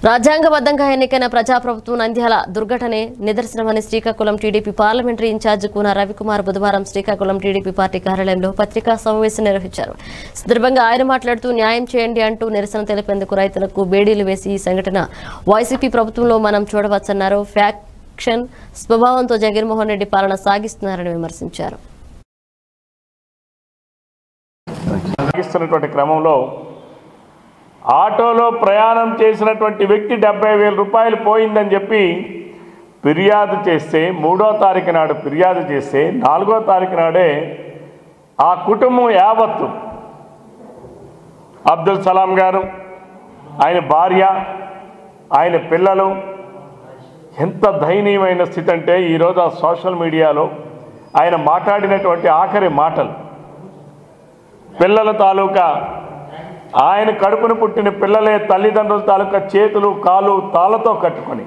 రాజ్యాంగబద్ధంగా ఎన్నికైన ప్రజాప్రభుత్వం నంద్యాల దుర్ఘటనే నిదర్శనమని Srikakulam TDP parliamentary in-charge Koona Ravikumar బుధవారం శ్రీకాకుళం టీడీపీ పార్టీ కార్యాలయంలో పత్రికా సమావేశం నిర్వహించారు ఈ సందర్భంగా ఆయన మాట్లాడుతూ న్యాయం చేయండి అంటూ నిరసన తెలిపేందుకు రైతులకు బేడీలు వేసి ఈ సంఘటన వైసీపీ ప్రభుత్వంలో మనం చూడవచ్చన్నారు ఫ్యాక్షన్ స్వభావంతో జగన్మోహన్ రెడ్డి పాలన సాగిస్తున్నారని విమర్శించారు సాగిస్తున్నటువంటి క్రమంలో ఆటోలో ప్రయాణం చేసినటువంటి వ్యక్తి డెబ్బై వేల రూపాయలు పోయిందని చెప్పి ఫిర్యాదు చేస్తే మూడో తారీఖు నాడు ఫిర్యాదు చేస్తే నాలుగో తారీఖు నాడే ఆ కుటుంబం యావత్తు అబ్దుల్ సలాం గారు ఆయన భార్య ఆయన పిల్లలు ఎంత దయనీయమైన స్థితి అంటే ఈరోజు ఆ సోషల్ మీడియాలో ఆయన మాట్లాడినటువంటి ఆఖరి మాటలు పిల్లల తాలూకా ఆయన కడుపును పుట్టిన పిల్లలే తల్లిదండ్రుల తాలూకా చేతులు కాలు తాళతో కట్టుకొని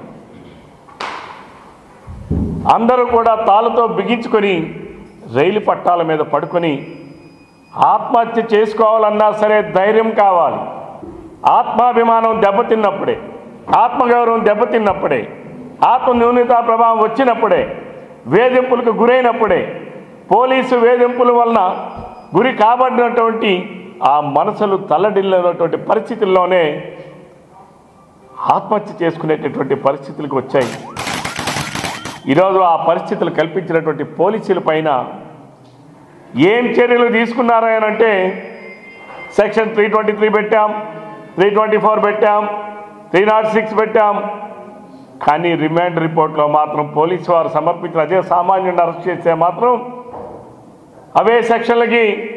అందరూ కూడా తాళతో బిగించుకొని రైలు పట్టాల మీద పడుకొని ఆత్మహత్య చేసుకోవాలన్నా సరే ధైర్యం కావాలి ఆత్మాభిమానం దెబ్బతిన్నప్పుడే ఆత్మగౌరవం దెబ్బతిన్నప్పుడే ఆత్మ న్యూనతా ప్రభావం వచ్చినప్పుడే వేధింపులకు గురైనప్పుడే పోలీసు వేధింపుల వలన గురి కాబడినటువంటి ఆ మనసులు తల్లడిల్లినటువంటి పరిస్థితుల్లోనే ఆత్మహత్య చేసుకునేటటువంటి పరిస్థితులకు వచ్చాయి ఈరోజు ఆ పరిస్థితులు కల్పించినటువంటి పోలీసుల పైన ఏం చర్యలు తీసుకున్నారు అని అంటే సెక్షన్ త్రీ ట్వంటీ త్రీ పెట్టాం త్రీ ట్వంటీ ఫోర్ పెట్టాం త్రీ నాట్ సిక్స్ పెట్టాం కానీ రిమాండ్ రిపోర్ట్లో మాత్రం పోలీసు వారు సమర్పించిన అదే సామాన్యుడిని అరెస్ట్ చేస్తే మాత్రం అవే సెక్షన్లకి